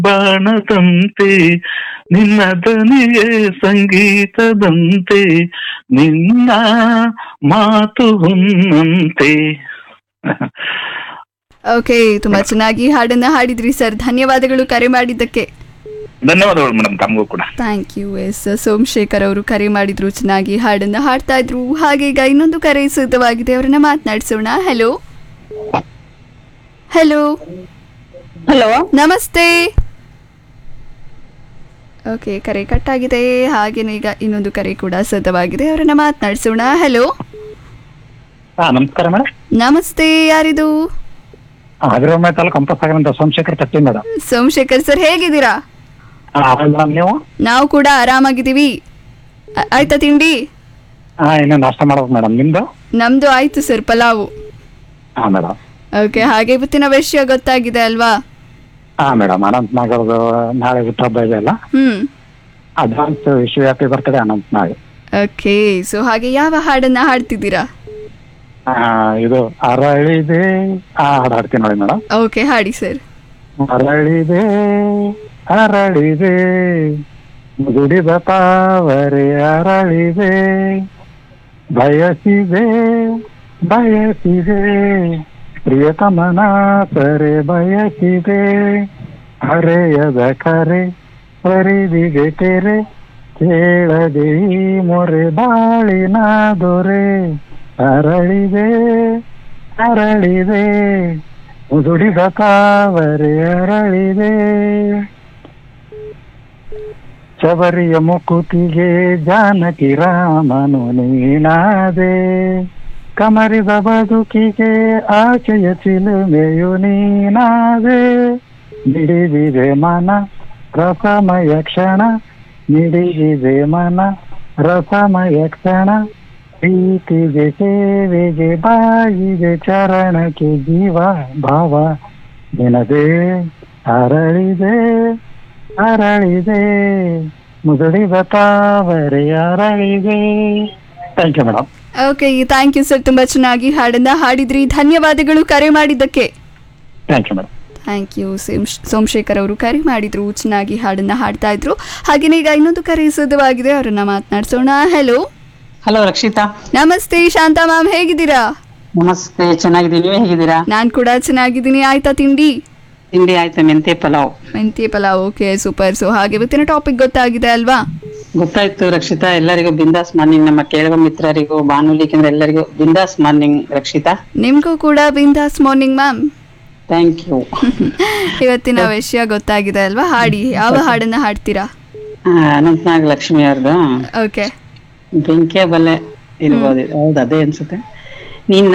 ಬಾಣದಂತೆ ನಿನ್ನ ದನಿಗೆ ಸಂಗೀತದಂತೆ ನಿನ್ನ ಮಾತು ಹೊನ್ನಂತೆ ಓಕೆ ತುಂಬಾ ಚೆನ್ನಾಗಿ ಹಾಡನ್ನ ಹಾಡಿದ್ರಿ ಸರ್ ಧನ್ಯವಾದಗಳು ಕರೆ ಮಾಡಿದ್ದಕ್ಕೆ ಧನ್ಯವಾದಗಳು ಮೇಡಮ್ ತಮಗೂ ಕೂಡ ಥ್ಯಾಂಕ್ ಯು ಎಸ್ ಸೋಮಶೇಖರ್ ಅವರು ಕರೆ ಮಾಡಿದ್ರು ಚೆನ್ನಾಗಿ ಹಾಡನ್ನ ಹಾಡ್ತಾ ಇದ್ರು ಹಾಗೆ ಈಗ ಇನ್ನೊಂದು ಕರೆ ಸಿದ್ಧವಾಗಿದೆ ಅವರನ್ನ ಮಾತನಾಡಿಸೋಣ ಹಲೋ ಹಲೋ ಹಲೋ ನಮಸ್ತೆ ಓಕೆ ಕರೆ ಕಟ್ ಆಗಿದೆ ಹಾಗೇನೆ ಈಗ ಇನ್ನೊಂದು ಕರೆ ಕೂಡ ಸಿದ್ಧವಾಗಿದೆ ಅವರನ್ನ ಮಾತನಾಡಿಸೋಣ ಹಲೋ ಹಾ ನಮಸ್ಕಾರ ಮೇಡಮ್ ನಮಸ್ತೆ ಯಾರಿದು ಅಗ್ರವಾಮೆ ತಾಲೂಕು ಕಂಪಸಾಗರ ಅಂತ ಸೋಮಶೇಖರ್ ತಟ್ಟಿ ಮೇಡಮ್ ಸೋಮಶೇಖರ್ ಸರ್ ಹೇಗಿದ್ದೀರಾ ಮೇಡಮ್ ನೀವು ನಾವು ಕೂಡ ಆರಾಮಾಗಿದ್ದೀವಿ ಆ- ಆಯ್ತಾ ತಿಂಡಿ ಹಾ ಇನ್ನು ನಾಷ್ಟ ಮಾಡ್ಬೇಕು ಮೇಡಮ್ ನಿಮ್ದು ನಮ್ದು ಆಯ್ತು ಸರ್ ಪಲಾವು ಹಾ ಮೇಡಮ್ ಓಕೆ ಹಾಗೆ ಇವತ್ತಿನ ವಿಷಯ ಗೊತ್ತಾಗಿದೆ ಅಲ್ವಾ ಹಾ ಮೇಡಮ್ ಅನಂತ್ ನಾಗರದು ನಾಳೆ ಹುಟ್ಟುಹಬ್ಬ ಇದೆ ಅಲ್ಲ ಹ್ಮ್ ಅಡ್ವಾನ್ಸ್ ವಿಶ್ವವ್ಯಾಪಿ birthday Anant Nag okay so ಹಾಗೆ ಯಾವ ಹಾಡನ್ನ ಹಾಡ್ತಿದ್ದೀರಾ ಆ, ಇದು ಅರಳಿದೆ ಆ ಹಾಡು ಹಾಡ್ತೀನಿ ನೋಡಿ ಮೇಡಮ್ ಓಕೆ ಹಾಡಿ ಸರ್ ಅರಳಿದೆ ಅರಳಿದೆ ಗುಡಿದ ತಾವರೆ ಅರಳಿದೆ ಬಯಸಿದೆ ಬಯಸಿದೆ ಪ್ರಿಯತಮನ ಸರೆ ಬಯಸಿದೆ ಹರೆಯದ ಕರೆ ಪರಿದಿಗೆ ತೆರೆ ಕೇಳದೆ ಈ ಮೊರೆ ಬಾಳಿನ ದೊರೆ ಅರಳಿದೆ ಅರಳಿದೆ ಮುದುಡಿದ ತಾವರೆ ಅರಳಿದೆ ಶಬರಿಯ ಮುಕುತಿಗೆ ಜಾನಕಿ ರಾಮನು ನೀನಾದೆ ಕಮರಿದ ಬದುಕಿಗೆ ಆಚೆಯ ಚಿಲುಮೆಯು ನೀನಾದೆ ನಿಡಿದಿದೆ ಮನ ರಸಮಯ ಕ್ಷಣ ನಿಡಿದಿದೆ ಮನ ರಸಮಯ ಕ್ಷಣ ಪ್ರೀತಿಗೆ ಸೇವೆಗೆ ಬಾಯಿಗೆ ಚರಣಕ್ಕೆ ಜೀವ ಭಾವ ದಿನದೇ ಅರಳಿದೆ ಅರಳಿದೆ ಮುದುಡಿದ ತಾವರೆ ಅರಳಿದೆ thank you madam okay thank you sir ತುಂಬಾ ಚೆನ್ನಾಗಿ ಹಾಡನ್ನ ಹಾಡಿದ್ರಿ ಧನ್ಯವಾದಗಳು ಕರೆ ಮಾಡಿದ್ದಕ್ಕೆ thank you madam thank you Somashekhar ಅವರು ಕರೆ ಮಾಡಿದ್ರು ಚೆನ್ನಾಗಿ ಹಾಡನ್ನ ಹಾಡ್ತಾ ಇದ್ರು ಹಾಗೇನೆ ಈಗ ಇನ್ನೊಂದು ಕರೆ ಸಿದ್ಧವಾಗಿದೆ ಅವರನ್ನ ಮಾತನಾಡ್ಸೋಣ ಹೆಲೋ ಹಲೋ ರಕ್ಷಿತಾ ನಮಸ್ತೆ ಶಾಂತಾ ಮ್ಯಾಮ್ ಹೇಗಿದ್ದೀರಾ ನಮಸ್ತೆ ಚೆನ್ನಾಗಿದ್ದೀನಿ ನೀವೇ ಹೇಗಿದ್ದೀರಾ ನಾನ್ ಕೂಡ ಚೆನ್ನಾಗಿದ್ದೀನಿ ಆಯ್ತಾ ತಿಂಡಿ ತಿಂಡಿ ಆಯ್ತಾ ಮೆಂತೆ ಪಲಾವ್ ಮೆಂತ್ಯ ಪಲಾವ್ ಓಕೆ ಸೂಪರ್ ಸೊ ಹಾಗೆ ಇವತ್ತಿನ ಟಾಪಿಕ್ ಗೊತ್ತಾಗಿದೆ ಅಲ್ವಾ ಗೊತ್ತಾಯ್ತು ರಕ್ಷಿತಾ ಎಲ್ಲರಿಗೂ ಬಿಂದಾಸ್ ಮಾರ್ನಿಂಗ್ ನಮ್ಮ ಕೇಳುವ ಮಿತ್ರರಿಗೂ ಬಾನುಲಿ ಕೇಂದ್ರ ಎಲ್ಲರಿಗೂ ಬಿಂದಾಸ್ ಮಾರ್ನಿಂಗ್ ರಕ್ಷಿತಾ ನಿಮ್ಗೂ ಕೂಡ ಬಿಂದಾಸ್ ಮಾರ್ನಿಂಗ್ ಮ್ಯಾಮ್ ಥ್ಯಾಂಕ್ ಯು ಇವತ್ತಿನ ವಿಷಯ ಗೊತ್ತಾಗಿದೆ ಅಲ್ವಾ ಹಾಡಿ ಯಾವ ಹಾಡನ್ನ ಹಾಡ್ತೀರಾ ಅನಂತನಾಗ್ ಲಕ್ಷ್ಮಿ ಅವ್ರದ್ದು ಓಕೆ ಬೆಂಕಿಯ ಬಲೆ ಇರ್ಬೋದು ಹೌದು ಅದೇ ಅನ್ಸುತ್ತೆ ನೀನ್